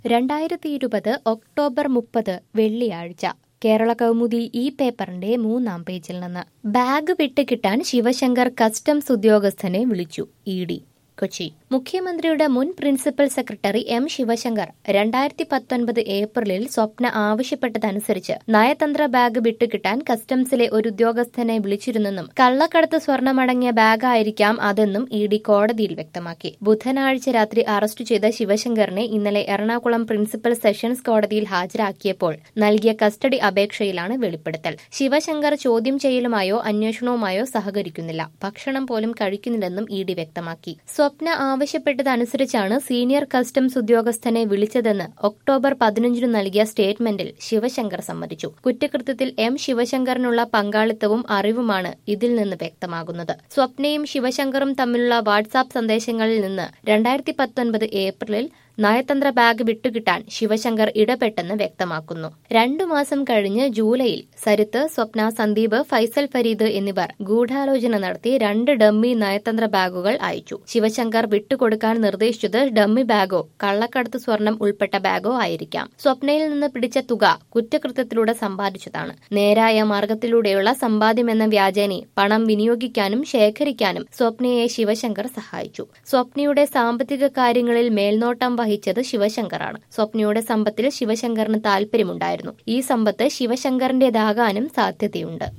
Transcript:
രണ്ടായിരത്തി ഇരുപത് ഒക്ടോബർ മുപ്പത് വെള്ളിയാഴ്ച കേരള കൗമുദി ഈ പേപ്പറിന്റെ മൂന്നാം പേജിൽ നിന്ന് ബാഗ് വിട്ടുകിട്ടാൻ ശിവശങ്കർ കസ്റ്റംസ് ഉദ്യോഗസ്ഥനെ വിളിച്ചു ഇ ഡി കൊച്ചി മുഖ്യമന്ത്രിയുടെ മുൻ പ്രിൻസിപ്പൽ സെക്രട്ടറി എം ശിവശങ്കർ രണ്ടായിരത്തി പത്തൊൻപത് ഏപ്രിലിൽ സ്വപ്ന ആവശ്യപ്പെട്ടതനുസരിച്ച് നയതന്ത്ര ബാഗ് വിട്ടുകിട്ടാൻ കസ്റ്റംസിലെ ഒരു ഉദ്യോഗസ്ഥനെ വിളിച്ചിരുന്നെന്നും കള്ളക്കടത്ത് സ്വർണമടങ്ങിയ ബാഗായിരിക്കാം അതെന്നും ഇ ഡി കോടതിയിൽ വ്യക്തമാക്കി ബുധനാഴ്ച രാത്രി അറസ്റ്റ് ചെയ്ത ശിവശങ്കറിനെ ഇന്നലെ എറണാകുളം പ്രിൻസിപ്പൽ സെഷൻസ് കോടതിയിൽ ഹാജരാക്കിയപ്പോൾ നൽകിയ കസ്റ്റഡി അപേക്ഷയിലാണ് വെളിപ്പെടുത്തൽ ശിവശങ്കർ ചോദ്യം ചെയ്യലുമായോ അന്വേഷണവുമായോ സഹകരിക്കുന്നില്ല ഭക്ഷണം പോലും കഴിക്കുന്നില്ലെന്നും ഇ ഡി വ്യക്തമാക്കി സ്വപ്ന ആവശ്യപ്പെട്ടതനുസരിച്ചാണ് സീനിയർ കസ്റ്റംസ് ഉദ്യോഗസ്ഥനെ വിളിച്ചതെന്ന് ഒക്ടോബർ പതിനഞ്ചിന് നൽകിയ സ്റ്റേറ്റ്മെന്റിൽ ശിവശങ്കർ സമ്മതിച്ചു കുറ്റകൃത്യത്തിൽ എം ശിവശങ്കറിനുള്ള പങ്കാളിത്തവും അറിവുമാണ് ഇതിൽ നിന്ന് വ്യക്തമാകുന്നത് സ്വപ്നയും ശിവശങ്കറും തമ്മിലുള്ള വാട്സാപ്പ് സന്ദേശങ്ങളിൽ നിന്ന് രണ്ടായിരത്തി പത്തൊൻപത് ഏപ്രിലിൽ നയതന്ത്ര ബാഗ് വിട്ടുകിട്ടാൻ ശിവശങ്കർ ഇടപെട്ടെന്ന് വ്യക്തമാക്കുന്നു രണ്ടു മാസം കഴിഞ്ഞ് ജൂലൈയിൽ സരിത്ത് സ്വപ്ന സന്ദീപ് ഫൈസൽ ഫരീദ് എന്നിവർ ഗൂഢാലോചന നടത്തി രണ്ട് ഡമ്മി നയതന്ത്ര ബാഗുകൾ അയച്ചു ശിവശങ്കർ വിട്ടുകൊടുക്കാൻ നിർദ്ദേശിച്ചത് ഡമ്മി ബാഗോ കള്ളക്കടത്ത് സ്വർണം ഉൾപ്പെട്ട ബാഗോ ആയിരിക്കാം സ്വപ്നയിൽ നിന്ന് പിടിച്ച തുക കുറ്റകൃത്യത്തിലൂടെ സമ്പാദിച്ചതാണ് നേരായ മാർഗത്തിലൂടെയുള്ള സമ്പാദ്യമെന്ന വ്യാജേനെ പണം വിനിയോഗിക്കാനും ശേഖരിക്കാനും സ്വപ്നയെ ശിവശങ്കർ സഹായിച്ചു സ്വപ്നയുടെ സാമ്പത്തിക കാര്യങ്ങളിൽ മേൽനോട്ടം വഹിച്ചത് ശിവശങ്കറാണ് സ്വപ്നയുടെ സമ്പത്തിൽ ശിവശങ്കറിന് താൽപര്യമുണ്ടായിരുന്നു ഈ സമ്പത്ത് ശിവശങ്കറിന്റേതാകാനും സാധ്യതയുണ്ട്